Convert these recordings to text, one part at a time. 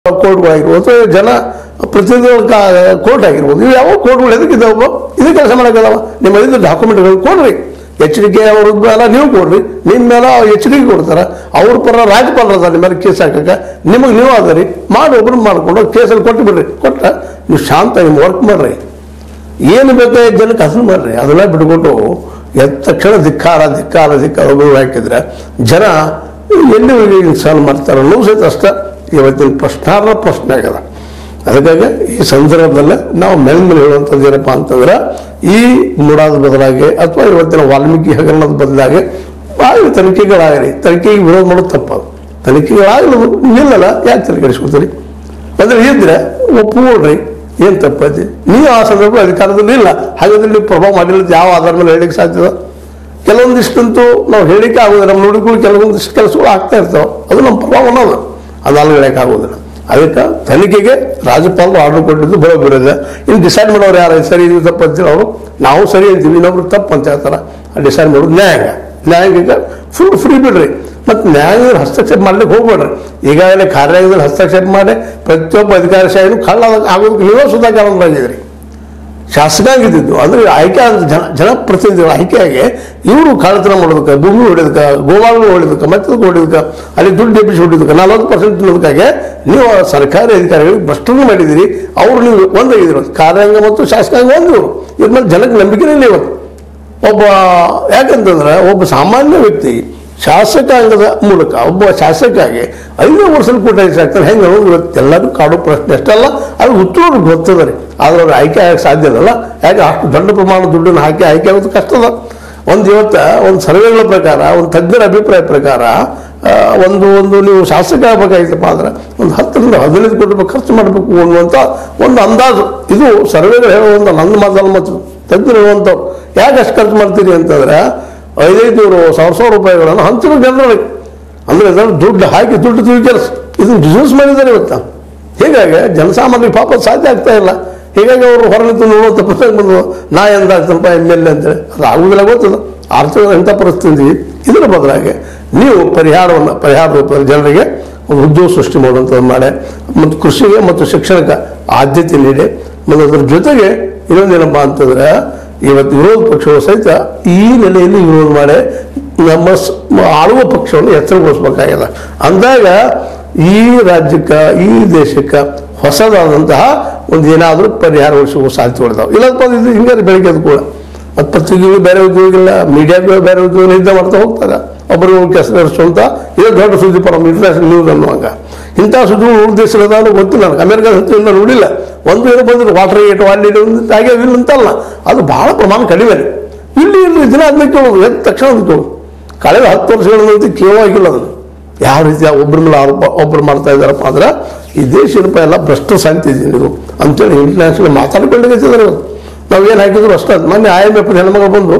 ಕೋರ್ಟ್ಗಳಾಗಿರ್ಬೋದು ಜನ ಪ್ರತಿನಿಧಿಗಳ ಕಾ- ಕೋರ್ಟ್ ಆಗಿರ್ಬೋದು ಇವು ಯಾವ ಕೋರ್ಟ್ಗಳು ಎದಕ್ಕೆ ಇದಾವ ಇದು ಕೆಲಸ ಮಾಡಕ್ಕದಾವ ನಿಮ್ಮ ಇದು ಡಾಕ್ಯುಮೆಂಟ್ಗಳು ಕೊಡ್ರಿ ಎಚ್ಚರಿಕೆ ಅವ್ರ ಮೇಲೆ ನೀವು ಕೊಡ್ರಿ ನಿಮ್ಮ ಮೇಲೆ ಎಚ್ಚರಿಕೆ ಕೊಡ್ತಾರೆ ಅವ್ರ ಪರ ರಾಜ್ಯಪಾಲರು ಅದಾರ ನಿಮ್ಮ ಮೇಲೆ ಕೇಸ್ ಹಾಕಕ್ಕೆ ನಿಮಗೆ ನೀವು ಅದರಿ ಮಾಡಿ ಒಬ್ರು ಮಾಡ್ಕೊಂಡು ಕೇಸಲ್ಲಿ ಕೊಟ್ಟು ಬಿಡ್ರಿ ಕೊಟ್ಟ ನೀವು ಶಾಂತ ನಿಮ್ಮ ವರ್ಕ್ ಮಾಡ್ರಿ ಏನು ಬೇಕಾದ ಜನಕ್ಕೆ ಹಸರು ಮಾಡ್ರಿ ಅದೆಲ್ಲ ಬಿಟ್ಕೊಟ್ಟು ಎದ್ದ ತಕ್ಷಣ ಧಿಕ್ಕಾರ ಧಿಕ್ಕಾರ ಧಿಕ್ಕಾರ ಒಬ್ಬರು ಹಾಕಿದ್ರೆ ಜನ ಎಲ್ಲಿ ಹೋಗಿ ಸಾಲ್ವ್ ಮಾಡ್ತಾರೆ ಅನ್ನೋದು ಸಹಿತ ಅಷ್ಟ ಇವತ್ತಿನ ಪ್ರಶ್ನಾರ್ಹ ಪ್ರಶ್ನೆ ಆಗ್ಯದ ಅದಕ್ಕಾಗಿ ಈ ಸಂದರ್ಭದಲ್ಲಿ ನಾವು ಮೇಲ್ಮೇಲೆ ಹೇಳುವಂಥದ್ದು ಏನಪ್ಪ ಅಂತಂದ್ರೆ ಈ ಮೂಡಾದ ಬದಲಾಗಿ ಅಥವಾ ಇವತ್ತಿನ ವಾಲ್ಮೀಕಿ ಹಗರಣದ ಬದಲಾಗಿ ಆಗಲಿ ತನಿಖೆಗಳಾಗಲಿ ತನಿಖೆಗೆ ವಿರೋಧ ಮಾಡೋದು ತಪ್ಪದು ತನಿಖೆಗಳಾಗಲಿ ನಿಲ್ಲಲ್ಲ ಯಾಕೆ ತಲೆ ಕೆಡಿಸ್ಕೊತೀರಿ ಅಂದ್ರೆ ಇದ್ರೆ ಒಪ್ಪಿಕೊಡ್ರಿ ಏನ್ ತಪ್ಪೈತಿ ನೀವು ಆ ಸಂದರ್ಭ ಅಧಿಕಾರದಲ್ಲಿ ಇಲ್ಲ ಹಾಗಾದ್ರೆ ನೀವು ಪ್ರಭಾವ ಮಾಡಿಲ್ಲ ಯಾವ ಆಧಾರ ಮೇಲೆ ಹೇಳಿಕ್ಕೆ ಸಾಧ್ಯದ ಕೆಲವೊಂದಿಷ್ಟಂತೂ ನಾವು ಹೇಳಿಕೆ ಆಗೋದಿಲ್ಲ ನಮ್ಮ ನೋಡಿಕೊಂಡು ಕೆಲವೊಂದಿಷ್ಟು ಕೆಲಸಗಳು ಆಗ್ತಾ ಇರ್ತಾವೆ ಅದು ನಮ್ಮ ಪ್ರಭಾವ ಅನ್ನೋದು ಅದು ಅಲ್ಗಳಕ್ಕೆ ಆಗೋದಿಲ್ಲ ಅದಕ್ಕೆ ತನಿಖೆಗೆ ರಾಜ್ಯಪಾಲರು ಆರ್ಡರ್ ಕೊಟ್ಟಿದ್ದು ಬರೋಬಿರೋದೆ ಇನ್ನು ಡಿಸೈಡ್ ಮಾಡೋರು ಯಾರು ಸರಿ ಇದು ತಪ್ಪು ಅಂತೇಳಿ ಅವರು ನಾವು ಸರಿ ಅಂತೀವಿ ಇನ್ನೊಬ್ರು ತಪ್ಪು ಅಂತ ಹೇಳ್ತಾರೆ ಡಿಸೈಡ್ ಮಾಡೋದು ನ್ಯಾಯಾಂಗ ನ್ಯಾಯಾಂಗಿಕ ಫುಲ್ ಫ್ರೀ ಬಿಡ್ರಿ ಮತ್ತು ನ್ಯಾಯಾಂಗದಲ್ಲಿ ಹಸ್ತಕ್ಷೇಪ ಮಾಡ್ಲಿಕ್ಕೆ ಹೋಗ್ಬೇಡ್ರಿ ಈಗಾಗಲೇ ಕಾರ್ಯಾಂಗದಲ್ಲಿ ಹಸ್ತಕ್ಷೇಪ ಮಾಡಿ ಪ್ರತಿಯೊಬ್ಬ ಅಧಿಕಾರಶಾಹಿನೂ ಕಳ್ಳ ಆಗೋದಕ್ಕೆ ನೀವೇ ಸುಧಾಕರಣರಾಗಿದ್ರಿ ಶಾಸಕಾಗಿದ್ದು ಅಂದ್ರೆ ಆಯ್ಕೆ ಆದ ಜನ ಜನಪ್ರತಿನಿಧಿಗಳ ಆಯ್ಕೆಯಾಗಿ ಇವರು ಕಳ್ಳತನ ಮಾಡೋದಕ್ಕೆ ಭೂಮಿ ಹೊಡೆದಕ್ಕೆ ಗೋವಾಗಳು ಹೊಡೆದಕ್ಕೆ ಮತ್ತೆ ಹೊಡೆದಕ್ಕೆ ಅಲ್ಲಿ ದುಡ್ಡು ಎಬ್ಬಿಸಿ ಹೊಡೆದಕ್ಕೆ ನಲವತ್ತು ಪರ್ಸೆಂಟ್ ತಿನ್ನೋದಕ್ಕಾಗಿ ನೀವು ಸರ್ಕಾರಿ ಅಧಿಕಾರಿಗಳಿಗೆ ಭ್ರಷ್ಟನ್ನು ಮಾಡಿದಿರಿ ಅವರು ನೀವು ಒಂದಾಗಿದ್ರು ಕಾರ್ಯಾಂಗ ಮತ್ತು ಶಾಸಕಾಂಗ ಒಂದು ಇವ್ರ ಮೇಲೆ ಜನಕ್ಕೆ ನಂಬಿಕೆನೇ ಇಲ್ಲ ಇವತ್ತು ಒಬ್ಬ ಯಾಕಂತಂದ್ರೆ ಒಬ್ಬ ಸಾಮಾನ್ಯ ವ್ಯಕ್ತಿ ಶಾಸಕಾಂಗದ ಮೂಲಕ ಒಬ್ಬ ಶಾಸಕಾಗಿ ಐದು ವರ್ಷದ ಕೂಟ ಆಗ್ತಾರೆ ಹೆಂಗೆ ಅನ್ನೋದು ಇವತ್ತೆಲ್ಲರೂ ಕಾಡೋ ಪ್ರಶ್ನೆ ಅಷ್ಟಲ್ಲ ಅದು ಉತ್ತರ ಅವ್ರಿಗೆ ಗೊತ್ತದ ರೀ ಆದ್ರೆ ಅವ್ರು ಆಯ್ಕೆ ಆಗಕ್ಕೆ ಸಾಧ್ಯ ಇಲ್ಲಲ್ಲ ಯಾಕೆ ಅಷ್ಟು ದೊಡ್ಡ ಪ್ರಮಾಣದ ದುಡ್ಡನ್ನು ಹಾಕಿ ಆಯ್ಕೆ ಆಗೋದು ಕಷ್ಟದ ಒಂದು ಇವತ್ತ ಒಂದು ಸರ್ವೆಗಳ ಪ್ರಕಾರ ಒಂದು ತಜ್ಞರ ಅಭಿಪ್ರಾಯ ಪ್ರಕಾರ ಆ, ಒಂದು ಒಂದು ನೀವು ಶಾಸಕ ಆಗಬೇಕಾಗಿತ್ತಪ್ಪ ಅಂದ್ರೆ ಒಂದು ಹತ್ತರಿಂದ ಹದಿನೈದು ಕೋಟಿ ರೂಪಾಯಿ ಖರ್ಚು ಮಾಡಬೇಕು ಅನ್ನುವಂಥ ಒಂದು ಅಂದಾಜು ಇದು ಸರ್ವೆಗಳು ಹೇಳೋ ಒಂದು ನನ್ನ ಮಾತಲ್ಲ ಮತ್ತು ತಜ್ಞರು ಹೇಳುವಂಥವ್ರು ಯಾಕೆ ಅಷ್ಟು ಖರ್ಚು ಮಾಡ್ತೀರಿ ಅಂತಂದ್ರೆ ಐದೈದು ನೂರು ಸಾವಿರ ಸಾವಿರ ರೂಪಾಯಿಗಳನ್ನು ಹಂಚಿನ ಜನರಿಗೆ ಅಂದ್ರೆ ಅದನ್ನು ದುಡ್ಡು ಹಾಕಿ ದುಡ್ಡು ತಿಳ್ಕೆಲ್ಸ ಇದನ್ನು ಬಿಸ್ನೆಸ್ ಮಾಡಿದ್ದಾರೆ ಇವತ್ತು ಹೀಗಾಗಿ ಜನಸಾಮಾನ್ಯರಿಗೆ ಪಾಪ ಸಾಧ್ಯ ಆಗ್ತಾ ಇಲ್ಲ ಹೀಗಾಗಿ ಅವರು ಹೊರ ನಿಂತು ನೋಡುವಂಥ ಪ್ರಸಂಗ ಬಂದು ನಾ ಎಂದಾಗ್ತನಪ್ಪ ಎಮ್ ಎಲ್ ಎ ಅಂತೇಳಿ ಅದು ಆಗುದಿಲ್ಲ ಗೊತ್ತದ ಆರ್ಥಿಕ ಎಂಥ ಪರಿಸ್ಥಿತಿ ಇದರ ಬದಲಾಗಿ ನೀವು ಪರಿಹಾರವನ್ನು ಪರಿಹಾರ ರೂಪದಲ್ಲಿ ಜನರಿಗೆ ಒಂದು ಉದ್ಯೋಗ ಸೃಷ್ಟಿ ಮಾಡುವಂಥದ್ದು ಮಾಡಿ ಮತ್ತು ಕೃಷಿಗೆ ಮತ್ತು ಶಿಕ್ಷಣಕ್ಕೆ ಆದ್ಯತೆ ನೀಡಿ ಮತ್ತು ಅದ್ರ ಜೊತೆಗೆ ಇನ್ನೊಂದೇನಪ್ಪ ಅಂತಂದ್ರೆ ಇವತ್ತು ವಿರೋಧ ಪಕ್ಷಗಳು ಸಹಿತ ಈ ನೆಲೆಯಲ್ಲಿ ವಿರೋಧ ಮಾಡಿ ನಮ್ಮ ಸ್- ಆಳುವ ಪಕ್ಷವನ್ನು ಎಚ್ಚರಗೊಳಿಸ್ಬೇಕಾಗಿದೆ ಅಂದಾಗ ಈ ರಾಜ್ಯಕ್ಕೆ ಈ ದೇಶಕ್ಕೆ ಹೊಸದಾದಂತಹ ಒಂದು ಏನಾದರೂ ಪರಿಹಾರ ಸಿಗುವ ಸಾಧ್ಯತೆಗಳಿದಾವೆ ಇಲ್ಲಪ್ಪ ಇದು ಹಿಂಗಾರೆ ಬೆಳಿಗ್ಗೆ ಅದು ಕೂಡ ಮತ್ತು ಪತ್ರಿಕೆಗಳು ಬೇರೆ ಉದ್ಯೋಗಿಲ್ಲ ಮೀಡಿಯಾಗಳು ಬೇರೆ ಉದ್ಯೋಗ ನಿದ್ದೆ ಮಾಡ್ತಾ ಹೋಗ್ತಾರೆ ಒಬ್ಬರು ಕೆಲಸ ನಡೆಸುವಂತ ಇದು ದೊಡ್ಡ ಸುದ್ದಿ ಪರ ಇಂಟರ್ನ್ಯಾಷನಲ್ ನ್ಯೂಸ್ ಅನ್ನುವಾಗ ಇಂಥ ಸುದ್ದಿಗಳು ಉಳಿದ ದೇಶಗಳದಾನು ಗೊತ್ತಿಲ್ಲ ನನಗೆ ಅಮೆರಿಕದ ಹತ್ತಿರ ನೋಡಿಲ್ಲ ಒಂದು ಏನೋ ಬಂದ್ರೆ ವಾಟರ್ ಗೇಟ್ ವಾಲ್ ಹಾಗೆ ಇಲ್ಲ ಅಂತಲ್ಲ ಅದು ಬಹಳ ಪ್ರಮಾಣ ಕಡಿಮೆ ರೀ. ಇಲ್ಲಿ ಇಲ್ಲಿ ದಿನ ಅದನ್ನ ಕೇಳೋದು ಎದ್ದ ತಕ್ಷಣ ಅದು ಕೇಳೋದು ಕಳೆದ ಹತ್ತು ವರ್ಷಗಳಿಂದ ಕೇಳುವಾಗಿಲ್ಲ ಅದನ್ನು ಯಾವ ರೀತಿ ಒಬ್ಬರ ಮೇಲೆ ಆರೋಪ ಒಬ್ಬರು ಮಾಡ್ತಾ ಇದ್ದಾರಪ್ಪ ಅಂದ್ರೆ ಈ ದೇಶ ರೂಪ ಎಲ್ಲ ಭ್ರಷ್ಟ ಶಾಂತಿದೆ ನೀವು ಅಂತೇಳಿ ಇಂಟರ್ನ್ಯಾಷನಲ್ ಮಾತಾಡ್ಕೊಂಡಿದ್ದಾರೆ ನಾವು ಏನು ಹಾಕಿದ್ರು ಅಷ್ಟೇ ಅದು. ಮೊನ್ನೆ ಐ ಎಮ್ ಎಫ್ ಹೆಣ್ಮಗಳು ಬಂದು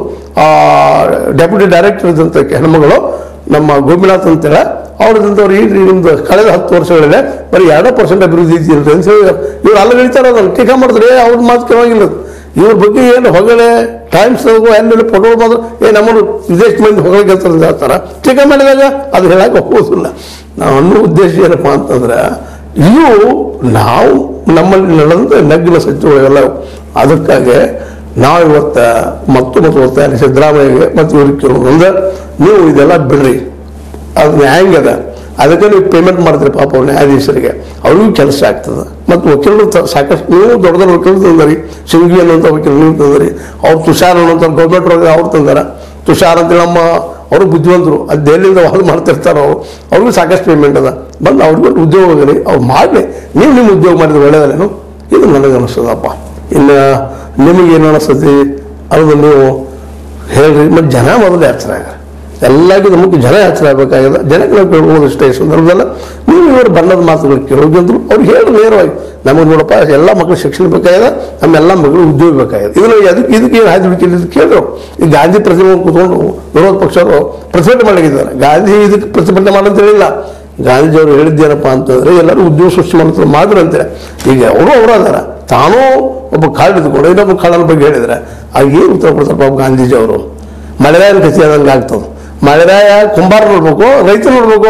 ಡೆಪ್ಯೂಟಿ ಡೈರೆಕ್ಟರ್ ಇದ್ದಂಥ ಹೆಣ್ಮಗಳು ನಮ್ಮ ಗೋಪಿನಾಥ್ ಅಂತೇಳಿ ಅವ್ರದಂತವ್ರು ಈ ನಿಮ್ದು ಕಳೆದ ಹತ್ತು ವರ್ಷಗಳಲ್ಲಿ ಬರೀ ಎರಡು ಪರ್ಸೆಂಟ್ ಅಭಿವೃದ್ಧಿ ಇದ್ದಿಲ್ಲ ಅಂತ ಹೇಳಿದ್ರು ಇವ್ರು ಅಲ್ಲಿ ಹೇಳ್ತಾರೆ ಅದನ್ನು ಟೀಕಾ ಮಾಡಿದ್ರೆ ಏ ಅವ್ರ ಮಾತು ಕೇಳೋಂಗಿಲ್ಲ ಅದು. ಇವ್ರ ಬಗ್ಗೆ ಏನು ಹೊಗಳೆ ಟೈಮ್ಸ್ ಎಲ್ಲೆಲ್ಲಿ ಫೋಟೋ ಬಂದು ಏ ನಮ್ಮನ್ನು ವಿದೇಶ ಮಂದಿ ಹೊಗಳಿಗೆ ಅಂತ ಹೇಳ್ತಾರೆ ಟೀಕಾ ಮಾಡಿದಾಗ ಅದು ಹೇಳಕ್ಕೆ ಹೋಗೋದಿಲ್ಲ ನಾವು ಅನ್ನೋ ಉದ್ದೇಶ ಏನಪ್ಪ ಅಂತಂದ್ರೆ ಇವು ನಾವು ನಮ್ಮಲ್ಲಿ ನಡೆದ ನಗ್ನ ಸಚಿವಗಳೆಲ್ಲ ಅದಕ್ಕಾಗಿ ನಾವು ಇವತ್ತ ಮತ್ತು ಮತ್ತು ಒತ್ತಾಯ ಸಿದ್ದರಾಮಯ್ಯಗೆ ಮತ್ತು ಇವ್ರಿಗೆ ಕೇಳೋದು ಅಂದ್ರೆ ನೀವು ಇದೆಲ್ಲ ಬಿಡ್ರಿ ಅದು ನ್ಯಾಯಾಂಗದ ಅದಕ್ಕೆ ನೀವು ಪೇಮೆಂಟ್ ಮಾಡ್ತೀರಿ ಪಾಪ ಅವ್ರ ನ್ಯಾಯಾಧೀಶರಿಗೆ ಅವ್ರಿಗೂ ಕೆಲಸ ಆಗ್ತದೆ ಮತ್ತು ವಕೀಲರು ತ- ಸಾಕಷ್ಟು ನೀವು ದೊಡ್ಡ ದೊಡ್ಡ ವಕೀಲರು ತಂದರಿ ಸಿಂಗಿ ಅನ್ನುವಂಥ ವಕೀಲರು ನೀವು ತಂದರಿ ಅವ್ರು ತುಷಾರ್ ಅನ್ನುವಂಥ ಗೌರ್ಮೆಂಟ್ ಒಳಗೆ ಅವ್ರು ತಂದಾರ ತುಷಾರ್ ಅಂತೇಳಿ ನಮ್ಮ ಅವರು ಬುದ್ಧಿವಂತರು ಅದು ದೆಹಲಿಯಿಂದ ವಾದ ಮಾಡ್ತಿರ್ತಾರೆ ಅವರು ಅವ್ರಿಗೂ ಸಾಕಷ್ಟು ಪೇಮೆಂಟ್ ಅದ ಬಂದು ಅವ್ರಿಗೂ ಉದ್ಯೋಗ ಹೋಗಲಿ ಅವ್ರು ಮಾಡಲಿ ನೀವು ನಿಮ್ಮ ಉದ್ಯೋಗ ಮಾಡಿದ್ರೆ ಒಳ್ಳೆಯದಲ್ಲೇನು ಇದು ನನಗೆ ಅನಿಸ್ತದಪ್ಪ ಇನ್ನು ನಿಮಗೇನು ಅನಿಸ್ತದೆ ಅದು ನೀವು ಹೇಳ್ರಿ ಮತ್ತು ಜನ ಮೊದಲು ಎಚ್ಚರ ಆಗ ಎಲ್ಲರಿಗೂ ನಮಗೆ ಜನ ಎಚ್ಚರ ಆಗಬೇಕಾಗಿದೆ ಜನಕ್ಕೆ ನಾವು ಕೇಳ್ಬೋದು ಇಷ್ಟ ಈ ಸಂದರ್ಭದಲ್ಲಿ ನೀವು ಇವರು ಬಣ್ಣದ ಮಾತುಗಳು ಕೇಳೋದಂದ್ರು ಅವ್ರಿಗೆ ಹೇಳಿ ನೇರವಾಗಿ ನಮಗೆ ನೋಡಪ್ಪ ಎಲ್ಲ ಮಕ್ಕಳು ಶಿಕ್ಷಣ ಬೇಕಾಗಿದೆ ನಮ್ಮೆಲ್ಲ ಮಕ್ಕಳು ಉದ್ಯೋಗ ಬೇಕಾಗಿದೆ ಇದನ್ನು ಅದಕ್ಕೆ ಇದಕ್ಕೆ ಏನು ಹಾಯ್ದು ಬಿಟ್ಟಿಲ್ಲ ಕೇಳಿದ್ರು ಈ ಗಾಂಧಿ ಪ್ರತಿಮೆ ಕೂತ್ಕೊಂಡು ವಿರೋಧ ಪಕ್ಷರು ಪ್ರತಿಭಟನೆ ಮಾಡಿದ್ದಾರೆ ಗಾಂಧಿ ಇದಕ್ಕೆ ಪ್ರತಿಭಟನೆ ಮಾಡಂತ ಹೇಳಿಲ್ಲ ಗಾಂಧೀಜಿಯವರು ಹೇಳಿದ್ದೇನಪ್ಪ ಅಂತಂದ್ರೆ ಎಲ್ಲರೂ ಉದ್ಯೋಗ ಸೃಷ್ಟಿ ಮಾಡ್ತಾರೆ ಮಾಡಿದ್ರಂತೆ ಈಗ ಅವರು ಅವರು ಅದಾರ ತಾನೂ ಒಬ್ಬ ಕಾಳು ಇದ್ಕೊಂಡು ಇನ್ನೊಬ್ಬ ಕಾಳನ ಬಗ್ಗೆ ಹೇಳಿದ್ರೆ ಆಗ ಏನು ಉತ್ತರ ಕೊಡ್ತಾರೆ ಪಾಪ ಗಾಂಧೀಜಿ ಅವರು ಮಳೆರಾಯನ ಕಥೆ ಆದಂಗೆ ಆಗ್ತದೆ ಮಳೆರಾಯ ಕುಂಬಾರ ನೋಡ್ಬೇಕು ರೈತ ನೋಡ್ಬೇಕು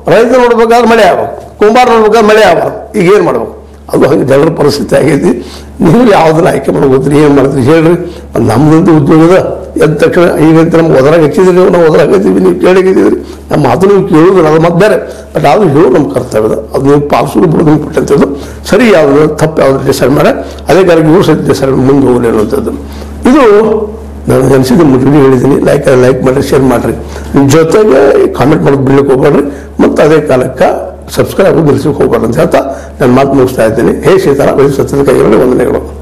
ರೈತ ನೋಡ್ಬೇಕಾದ್ರೆ ಮಳೆ ಆಗ್ಬೇಕು ಕುಂಬಾರ ನೋಡ್ಬೇಕಾದ್ರೆ ಮಳೆ ಆಗ್ಬಾರ್ದು ಈಗ ಏನು ಮಾಡ್ಬೇಕು ಅದು ಹಂಗೆ ಜನರ ಪರಿಸ್ಥಿತಿ ಆಗೈತಿ ನೀವು ಯಾವುದನ್ನ ಆಯ್ಕೆ ಮಾಡ್ಬೋದ್ರಿ ಏನು ಮಾಡಿದ್ರಿ ಹೇಳ್ರಿ ಮತ್ತು ನಮ್ದಂತೂ ಉದ್ಯೋಗದ ಎದ್ದ ತಕ್ಷಣ ಈಗಂತ ನಮ್ಗೆ ಒದರಾಗ ಹಚ್ಚಿದ್ರಿ ನೀವು ನಾವು ಒದರಾಗ ಹಚ್ಚಿದ್ವಿ ನೀವು ಕೇಳಿಗಿದ್ದೀರಿ ನಮ್ಮ ಮಾತು ನೀವು ಕೇಳೋದು ಅದು ಮತ್ತೆ ಬೇರೆ ಬಟ್ ಅದು ಹೇಳೋದು ನಮ್ಮ ಕರ್ತವ್ಯದ ಅದು ನೀವು ಪಾಲಿಸೋದು ಬಿಡೋದು ಇಂಪಾರ್ಟೆಂಟ್ ಅದು ಸರಿ ಯಾವುದು ತಪ್ಪು ಯಾವ್ದು ಡಿಸೈಡ್ ಮಾಡಿ ಅದೇ ಕಾರಣ ಇವರು ಸಹ ಡಿಸೈಡ್ ಮುಂದೆ ಹೋಗಲಿ ಅನ್ನುವಂಥದ್ದು ಇದು ನನಗೆ ಅನಿಸಿದ ಮುಜುಗಡಿ ಹೇಳಿದ್ದೀನಿ ಲೈಕ್ ಲೈಕ್ ಮಾಡಿರಿ ಶೇರ್ ಮಾಡಿರಿ ಜೊತೆಗೆ ಕಾಮೆಂಟ್ ಮಾಡೋದು ಬಿಡ್ಲಿಕ್ಕೆ ಹೋಗ್ಬೇಡ್ರಿ ಮತ್ತು ಅದೇ ಕಾಲಕ್ಕೆ ಸಬ್ಸ್ಕ್ರೈಬ್ ನಿಲ್ಸಕ್ಕೆ ಹೋಗ್ಬಾರ್ದು ಅಂತ ಹೇಳ್ತಾ ನಾನು ಮಾತು ಮುಗಿಸ್ತಾ ಇದ್ದೀನಿ ಹೇ ಸೀತಾರಾಮ್ ಇದು ಸತ್ಯದ ಕೈಗಳಲ್ಲಿ ವಂದನೆಗಳು